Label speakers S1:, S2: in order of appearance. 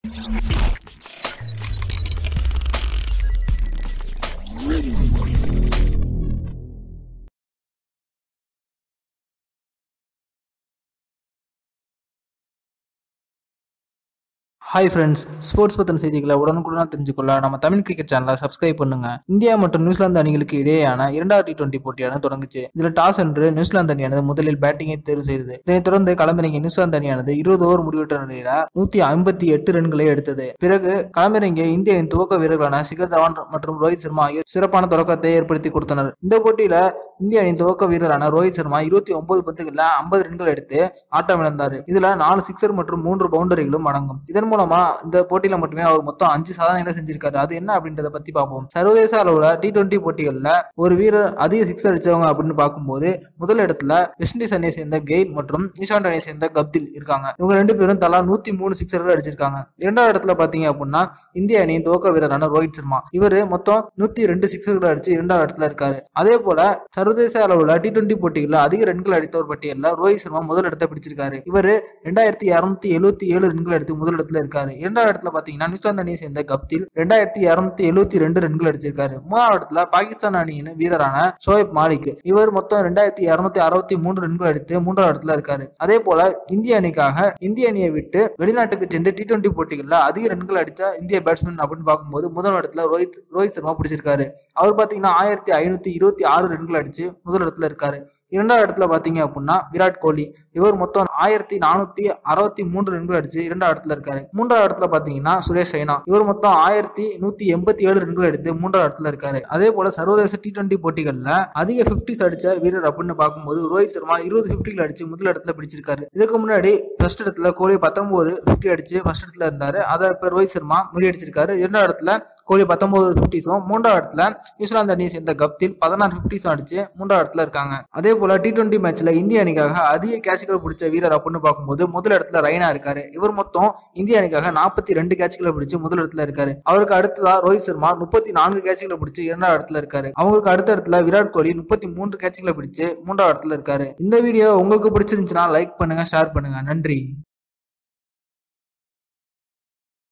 S1: hi friends sports பற்றின செய்திகளை உடனுக்குடன் தெரிஞ்சுக்கொள்ள நம்ம தமிழ் கிரிக்கெட் சேனலை சப்ஸ்கிரைப் பண்ணுங்க இந்தியா மற்றும் நியூசிலாந்து அணிகளுக்கு இடையேயான இரண்டாவது டி டுவெண்டி போட்டியானது தொடங்குச்சு இதுல டாஸ் என்று நியூசிலாந்து அணியானது முதலில் பேட்டிங்கை தேர்வு செய்தது இதனைத் தொடர்ந்து களமிறங்கிய நியூசிலாந்து அணியானது இருபது ஓவர் முடிவெற்ற நிலையில நூத்தி ஐம்பத்தி எட்டு ரன்களை எடுத்தது பிறகு களமிறங்கிய இந்திய அணியின் துவக்க வீரர்களான சிகர் தவான் மற்றும் ரோஹித் சர்மா ஆகியோர் சிறப்பான தொடக்கத்தை ஏற்படுத்தி கொடுத்தனர் இந்த போட்டியில இந்திய அணியின் துவக்க வீரரான ரோஹித் சர்மா இருபத்தி ஒன்பது பந்துகள்ல ஐம்பது ரன்கள் எடுத்து ஆட்டம் இழந்தார் இதுல நாலு சிக்ஸர் மற்றும் மூன்று பவுண்டரிகளும் அடங்கும் இதன் மூலமா இந்த போட்டியில மட்டுமே அவர் மொத்தம் அஞ்சு சாதனைகளை செஞ்சிருக்காரு அது என்ன அப்படின்றத பத்தி பார்ப்போம் சர்வதேச அளவுல டி டுவெண்டி போட்டிகள்ல ஒரு வீரர் அதிக சிக்ஸ் அடிச்சவங்க அப்படின்னு பார்க்கும்போது முதல் இடத்துல வெஸ்ட் இண்டீஸ் அணியை சேர்ந்த கெயில் மற்றும் நியூசிலாந்து அணியை சேர்ந்த கப்தில் இருக்காங்க இவங்க ரெண்டு பேரும் தலா நூத்தி மூணு சிக்ஸர்கள் அடிச்சிருக்காங்க இரண்டாவது இடத்துல பாத்தீங்க அப்படின்னா இந்திய அணியின் துவக்க வீரரான ரோஹித் சர்மா இவர் மொத்தம் நூத்தி ரெண்டு சிக்ஸர்கள் அடிச்சு இரண்டாவது இடத்துல இருக்காரு அதே போல சர்வதேச அளவுல டி டுவெண்டி போட்டிகளில் அதிக ரன்கள் அடித்தவர் பட்டியலில் ரோஹித் சர்மா முதல் இடத்தை பிடிச்சிருக்காரு இவர் ரெண்டாயிரத்தி இருநூத்தி எழுபத்தி ஏழு ரன்கள் எடுத்து முதல் இடத்துல இருக்காரு இரண்டாவது இடத்துல பாத்தீங்கன்னா நியூசிலாந்து அணியை சேர்ந்த கப்தில் ரெண்டாயிரத்தி இருநூத்தி எழுபத்தி ரெண்டு ரன்கள் அடிச்சிருக்காரு மூணாவது இடத்துல பாகிஸ்தான் அணியின் வீரரான ஷோயப் மாலிக் இவர் மொத்தம் ரெண்டாயிரத்தி இருநூத்தி அறுபத்தி மூன்று ரன்கள் அடித்து மூன்றாவது இடத்துல இருக்காரு அதே போல இந்திய அணிக்காக இந்திய அணியை விட்டு வெளிநாட்டுக்கு சென்று டி டுவெண்டி போட்டிகளில் அதிக ரன்கள் அடித்த இந்திய பேட்ஸ்மேன் அப்படின்னு பார்க்கும்போது முதல் இடத்துல ரோஹித் ரோஹித் சர்மா பிடிச்சிருக்காரு அவர் பாத்தீங்கன்னா ஆயிரத்தி ஐநூத்தி இருபத்தி ஆறு ரன்கள் அடிச்சு முதல் இடத்துல இருக்காரு இரண்டாவது இடத்துல பாத்தீங்க அப்படின்னா விராட் கோலி இவர் மொத்தம் ஆயிரத்தி நானூத்தி அறுபத்தி மூன்று ரன்கள் அடிச்சு இரண்டாவது இடத்துல இருக்காரு மூன்றாவது இடத்துல பாத்தீங்கன்னா சுரேஷ் ரெய்னா இவர் மொத்தம் ஆயிரத்தி நூத்தி எண்பத்தி ஏழு ரன்கள் எடுத்து மூன்றாவது இடத்துல இருக்காரு அதே போல சர்வதேச டி டுவெண்டி போட்டிகள்ல அதிக பிப்டிஸ் அடிச்ச வீரர் அப்படின்னு பார்க்கும்போது ரோஹித் சர்மா இருபது பிப்டிகள் அடிச்சு முதல் இடத்துல பிடிச்சிருக்காரு இதுக்கு முன்னாடி ஃபர்ஸ்ட் இடத்துல கோலி பத்தொன்பது பிப்டி அடிச்சு ஃபர்ஸ்ட் இடத்துல இருந்தாரு அதை இப்ப ரோஹித் சர்மா முறியடிச்சிருக்காரு இரண்டாவது இடத்துல கோலி பத்தொன்பது பிப்டிஸும் மூன்றாவது இடத்துல நியூசிலாந்து அணியை சேர்ந்த கப்தில் பதினாறு பிப்டிஸும் அடிச்சு மூன்றாவது இடத்துல இருக்காங்க அதே போல டி டுவெண்டி மேட்ச்ல இந்திய அணிக்காக அதிக கேட்சுகள் பிடிச்ச வீரர் அப்படின்னு பார்க்கும்போது முதல் இடத்துல ரெய்னா இருக்காரு இவர் மொத்தம் இந்திய அணிக்காக நாற்பத்தி ரெண்டு கேட்சுகளை பிடிச்சு முதல் இடத்துல இருக்காரு அவருக்கு அடுத்ததா ரோஹித் சர்மா முப்பத்தி நான்கு கேட்சுகளை பிடிச்சு இரண்டாவது இடத்துல இருக்காரு அவங்களுக்கு அடுத்த இடத்துல விராட் கோலி முப்பத்தி மூன்று கேட்சுகளை பிடிச்சு மூன்றாவது இடத்துல இருக்காரு இந்த வீடியோ உங்களுக்கு பிடிச்சிருந்துச்சுன்னா லைக் பண்ணுங்க ஷேர் பண்ணுங்க நன்றி